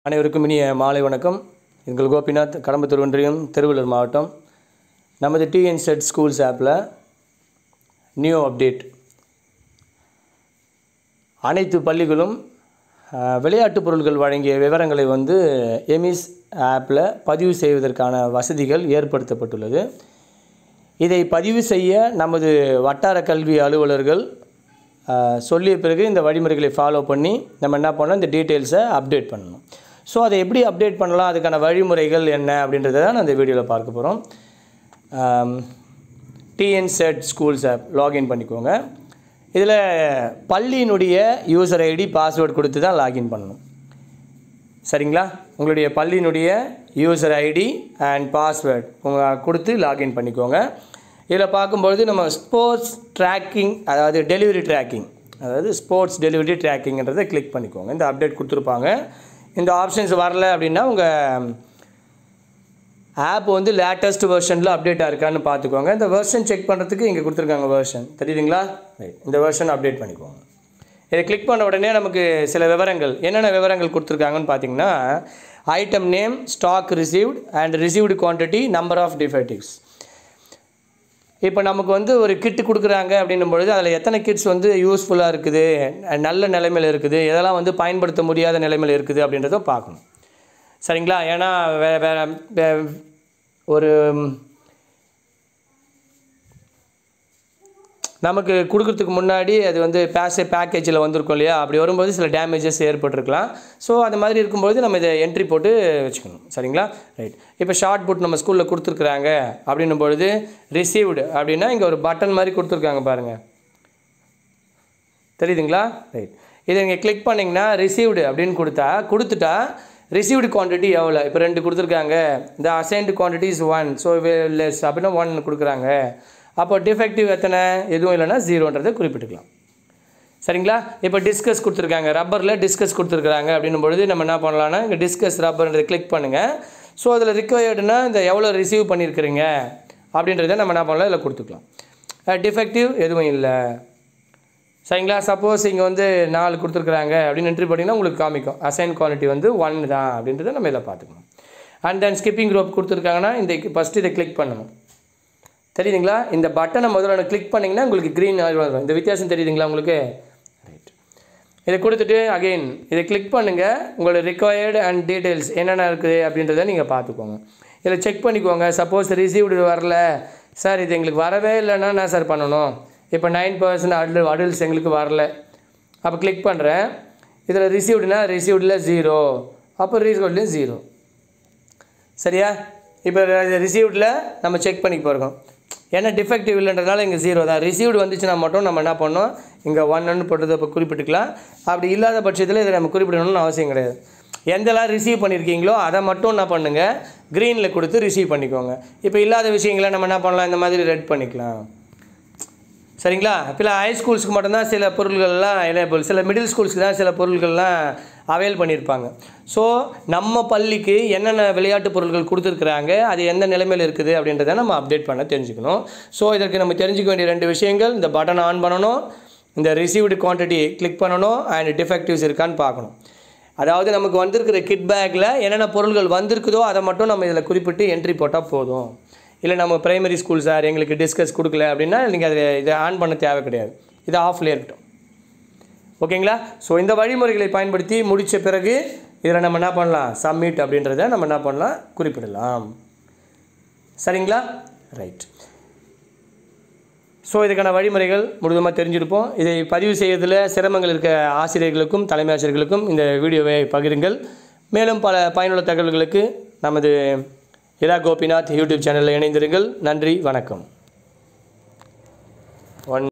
அனைவருக்கும் இனிய மாலை வணக்கம் எங்கள் கோபிநாத் கடம்பத்தூர் ஒன்றியம் திருவள்ளூர் மாவட்டம் நமது டிஎன் செட் ஸ்கூல்ஸ் ஆப்பில் நியூ அப்டேட் அனைத்து பள்ளிகளும் அஹ், விளையாட்டுப் பொருட்கள் வழங்கிய விவரங்களை வந்து எமிஸ் ஆப்பில் பதிவு செய்வதற்கான வசதிகள் ஏற்படுத்தப்பட்டுள்ளது இதை பதிவு செய்ய நமது வட்டார கல்வி அலுவலர்கள் அஹ், சொல்லிய பிறகு இந்த வழிமுறைகளை ஃபாலோ பண்ணி நம்ம என்ன பண்ணோம் இந்த டீட்டெயில்ஸை அப்டேட் பண்ணணும் ஸோ அதை எப்படி அப்டேட் பண்ணலாம் அதுக்கான வழிமுறைகள் என்ன அப்படின்றத தான் நான் இந்த வீடியோவில் பார்க்க போகிறோம் TN set schools app login பண்ணிக்கோங்க இதில் பள்ளியினுடைய யூசர் ஐடி பாஸ்வேர்டு கொடுத்து தான் லாகின் பண்ணணும் சரிங்களா உங்களுடைய பள்ளியினுடைய யூசர் ஐடி அண்ட் பாஸ்வேர்ட் உங்கள் கொடுத்து லாகின் பண்ணிக்கோங்க இதில் பார்க்கும்பொழுது நம்ம ஸ்போர்ட்ஸ் ட்ராக்கிங் அதாவது டெலிவரி ட்ராக்கிங் அதாவது ஸ்போர்ட்ஸ் டெலிவரி ட்ராக்கிங்கிறதை கிளிக் பண்ணிக்கோங்க இந்த அப்டேட் கொடுத்துருப்பாங்க இந்த ஆப்ஷன்ஸ் வரல அப்படின்னா உங்கள் ஆப் வந்து லேட்டஸ்ட் வெர்ஷனில் அப்டேட்டாக இருக்கான்னு பார்த்துக்கோங்க இந்த வெர்ஷன் செக் பண்ணுறதுக்கு இங்கே கொடுத்துருக்காங்க வெர்ஷன் தெரியுதுங்களா Right. இந்த வெர்ஷன் அப்டேட் பண்ணிக்கோங்க இதை கிளிக் பண்ண உடனே நமக்கு சில விவரங்கள் என்னென்ன விவரங்கள் கொடுத்துருக்காங்கன்னு பார்த்தீங்கன்னா item name stock received and received quantity number of defectives இப்போ நமக்கு வந்து ஒரு கிட்டு கொடுக்குறாங்க அப்படின்னும் பொழுது அதில் எத்தனை கிட்ஸ் வந்து யூஸ்ஃபுல்லாக இருக்குது நல்ல நிலைமையில் இருக்குது எதெல்லாம் வந்து பயன்படுத்த முடியாத நிலைமையில் இருக்குது அப்படின்றத பார்க்கணும் சரிங்களா ஏன்னா வே வேற வே- ஒரு நமக்கு கொடுக்கறதுக்கு முன்னாடி அது வந்து பேச பேக்கேஜில் வந்திருக்கும் இல்லையா அப்படி வரும்போது சில டேமேஜஸ் ஏற்பட்டிருக்கலாம் ஸோ அது மாதிரி இருக்கும்போது நம்ம இதை என்ட்ரி போட்டு வச்சுக்கணும் சரிங்களா ரைட் இப்போ ஷார்ட் புட் நம்ம ஸ்கூலில் கொடுத்துருக்குறாங்க அப்படின்னும் பொழுது ரிசீவ்டு அப்படின்னா இங்கே ஒரு பட்டன் மாதிரி கொடுத்துருக்காங்க பாருங்கள் தெரியுதுங்களா ரைட் இதை நீங்கள் கிளிக் பண்ணிங்கன்னா ரிசீவ்டு அப்படின்னு கொடுத்தா கொடுத்துட்டா ரிசீவ்டு குவான்டிட்டி எவ்வளோ இப்போ ரெண்டு கொடுத்துருக்காங்க இந்த assigned quantities one so less அப்படின்னா ஒன் கொடுக்குறாங்க அப்போ டிஃபெக்டிவ் எத்தனை எதுவும் இல்லைன்னா ஜீரோன்றதை குறிப்பிட்டுக்கலாம் சரிங்களா இப்போ டிஸ்கஸ் கொடுத்துருக்காங்க ரப்பரில் டிஸ்கஸ் கொடுத்துருக்காங்க அப்படின்னும் பொழுது நம்ம என்ன பண்ணலாம்னா இங்கே டிஸ்கஸ் ரப்பர்ன்றதை கிளிக் பண்ணுங்கள் ஸோ அதில் ரிக்வயர்டுனா இந்த எவ்வளோ ரிசீவ் பண்ணியிருக்கிறீங்க அப்படின்றத நம்ம என்ன பண்ணலாம் இதில் கொடுத்துக்கலாம் டிஃபெக்டிவ் எதுவும் இல்லை சரிங்களா சப்போஸ் இங்கே வந்து நாலு கொடுத்துருக்குறாங்க அப்படின்னு என்ட்ரி பண்ணிங்கன்னா உங்களுக்கு காமிக்கும் அசைன் குவாலிட்டி வந்து ஒன் தான் அப்படின்றத நம்ம இதில் பார்த்துக்கணும் அண்ட் தென் ஸ்கிப்பிங் ரோப் கொடுத்துருக்காங்கன்னா இந்த ஃபஸ்ட்டு இதை கிளிக் பண்ணணும் தெரியுதுங்களா இந்த பட்டனை முதல்ல கிளிக் பண்ணிங்கன்னா உங்களுக்கு க்ரீன் வரும் இந்த வித்தியாசம் தெரியுதுங்களா உங்களுக்கு ரைட் இதை கொடுத்துட்டு அகெயின் இதை கிளிக் பண்ணுங்கள் உங்களோட ரிக்வயர்டு அண்ட் டீட்டெயில்ஸ் என்னென்ன இருக்குது அப்படின்றத நீங்கள் பார்த்துக்கோங்க இதில் செக் பண்ணிக்கோங்க சப்போஸ் ரிசீவ்டு வரல சார் இது எங்களுக்கு வரவே இல்லைன்னா என்ன சார் பண்ணணும் இப்போ நைன் பர்சன்ட் அடல் அடல்ட்ஸ் எங்களுக்கு வரல அப்போ கிளிக் பண்ணுறேன் இதில் ரிசீவ்டுனா ரிசீவ்டில் ஜீரோ அப்போ ரீசீவ்ட்லேயும் ஜீரோ சரியா இப்போ ரிசீவ்டில் நம்ம செக் பண்ணி போகிறோம் ஏன்னா டிஃபெக்டிவ் இல்லைன்றதுனால இங்கே ஜீரோ தான் ரிசீவ்டு வந்துச்சுன்னா மட்டும் நம்ம என்ன பண்ணோம் இங்கே ஒன்னு போட்டதை இப்போ குறிப்பிட்டுக்கலாம் அப்படி இல்லாத பட்சத்தில் இதை நம்ம குறிப்பிடணும்னு அவசியம் கிடையாது எந்தெல்லாம் ரிசீவ் பண்ணியிருக்கீங்களோ அதை மட்டும் என்ன பண்ணுங்கள் க்ரீனில் கொடுத்து ரிசீவ் பண்ணிக்கோங்க இப்போ இல்லாத விஷயங்களை நம்ம என்ன பண்ணலாம் இந்த மாதிரி ரெட் பண்ணிக்கலாம் சரிங்களா இப்போ ஹை ஸ்கூல்ஸ்க்கு மட்டும்தான் சில பொருள்கள்லாம் அவைலபிள் சில மிடில் ஸ்கூல்ஸ்க்கு தான் சில பொருள்கள்லாம் அவைல் பண்ணியிருப்பாங்க ஸோ நம்ம பள்ளிக்கு என்னென்ன விளையாட்டு பொருட்கள் கொடுத்துருக்குறாங்க அது எந்த நிலைமையில் இருக்குது அப்படின்றத நம்ம அப்டேட் பண்ண தெரிஞ்சுக்கணும் ஸோ இதற்கு நம்ம தெரிஞ்சுக்க வேண்டிய ரெண்டு விஷயங்கள் இந்த பட்டன் ஆன் பண்ணணும் இந்த ரிசீவ்டு குவான்டிட்டி கிளிக் பண்ணணும் அண்ட் டிஃபெக்டிவ்ஸ் இருக்கான்னு பார்க்கணும் அதாவது நமக்கு வந்திருக்கிற கிட் பேக்கில் என்னென்ன பொருள்கள் வந்திருக்குதோ அதை மட்டும் நம்ம இதில் குறிப்பிட்டு என்ட்ரி போட்டால் போதும் இல்லை நம்ம பிரைமரி ஸ்கூல் சார் எங்களுக்கு டிஸ்கஸ் கொடுக்கல அப்படின்னா நீங்கள் அதை இதை ஆன் பண்ண தேவை கிடையாது இது ஆஃப்லேயே இருக்கட்டும் ஓகேங்களா ஸோ இந்த வழிமுறைகளை பயன்படுத்தி முடித்த பிறகு இதில் நம்ம என்ன பண்ணலாம் சப்மிட் அப்படின்றத நம்ம என்ன பண்ணலாம் குறிப்பிடலாம் சரிங்களா ரைட் ஸோ இதுக்கான வழிமுறைகள் முழுவதுமாக தெரிஞ்சிருப்போம் இதை பதிவு செய்வதில் சிரமங்கள் இருக்க ஆசிரியர்களுக்கும் தலைமை ஆசிரியர்களுக்கும் இந்த வீடியோவை பகிருங்கள் மேலும் பல பயனுள்ள தகவல்களுக்கு நமது இரா கோபிநாத் யூடியூப் சேனலில் இணைந்திருங்கள் நன்றி வணக்கம் ஒன்